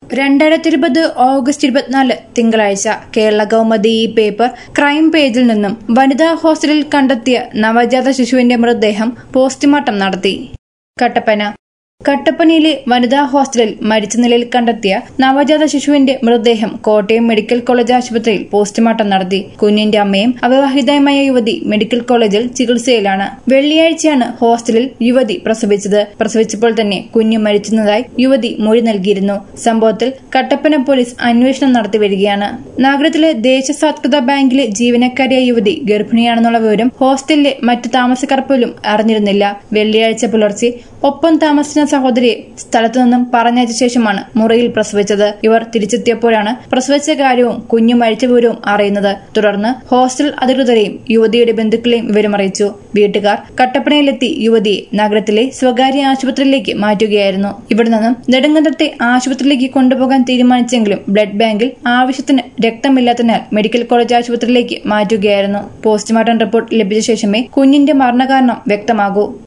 രണ്ടായിരത്തി ഇരുപത് ഓഗസ്റ്റ് ഇരുപത്തിനാല് തിങ്കളാഴ്ച കേരള കൗമുദി ഈ പേപ്പർ ക്രൈം പേജിൽ നിന്നും വനിതാ ഹോസ്റ്റലിൽ കണ്ടെത്തിയ നവജാത ശിശുവിന്റെ മൃതദേഹം പോസ്റ്റ്മോർട്ടം നടത്തി കട്ടപ്പന കട്ടപ്പനയിലെ വനിതാ ഹോസ്റ്റലിൽ മരിച്ച നിലയിൽ കണ്ടെത്തിയ നവജാത ശിശുവിന്റെ മൃതദേഹം കോട്ടയം മെഡിക്കൽ കോളേജ് ആശുപത്രിയിൽ പോസ്റ്റ്മോർട്ടം നടത്തി കുഞ്ഞിന്റെ അമ്മയും അവിവാഹിതയുമായ യുവതി മെഡിക്കൽ കോളേജിൽ ചികിത്സയിലാണ് വെള്ളിയാഴ്ചയാണ് ഹോസ്റ്റലിൽ യുവതി പ്രസവിച്ചത് പ്രസവിച്ചപ്പോൾ തന്നെ കുഞ്ഞ് മരിച്ചതായി യുവതി മൊഴി നൽകിയിരുന്നു സംഭവത്തിൽ കട്ടപ്പന പോലീസ് അന്വേഷണം നടത്തി വരികയാണ് നഗരത്തിലെ ദേശസാത്കൃത ബാങ്കിലെ ജീവനക്കാരിയായ യുവതി ഗർഭിണിയാണെന്നുള്ള വിവരം ഹോസ്റ്റലിലെ മറ്റ് താമസക്കാർ പോലും അറിഞ്ഞിരുന്നില്ല വെള്ളിയാഴ്ച പുലർച്ചെ ഒപ്പം താമസിച്ച സഹോദരിയെ സ്ഥലത്തു നിന്നും പറഞ്ഞയച്ച ശേഷമാണ് മുറിയിൽ പ്രസവിച്ചത് ഇവർ തിരിച്ചെത്തിയപ്പോഴാണ് പ്രസവിച്ച കാര്യവും കുഞ്ഞു മരിച്ച വിവരവും അറിയുന്നത് തുടർന്ന് ഹോസ്റ്റൽ അധികൃതരെയും യുവതിയുടെ ബന്ധുക്കളെയും വിവരമറിയിച്ചു വീട്ടുകാർ കട്ടപ്പനയിലെത്തി യുവതിയെ നഗരത്തിലെ സ്വകാര്യ ആശുപത്രിയിലേക്ക് മാറ്റുകയായിരുന്നു ഇവിടെ നിന്നും നെടുങ്കണ്ടത്തെ ആശുപത്രിയിലേക്ക് കൊണ്ടുപോകാൻ തീരുമാനിച്ചെങ്കിലും ബ്ലഡ് ബാങ്കിൽ ആവശ്യത്തിന് രക്തമില്ലാത്തതിനാൽ മെഡിക്കൽ കോളേജ് ആശുപത്രിയിലേക്ക് മാറ്റുകയായിരുന്നു പോസ്റ്റ്മോർട്ടം റിപ്പോർട്ട് ലഭിച്ച ശേഷമേ കുഞ്ഞിന്റെ മരണകാരണം വ്യക്തമാകൂ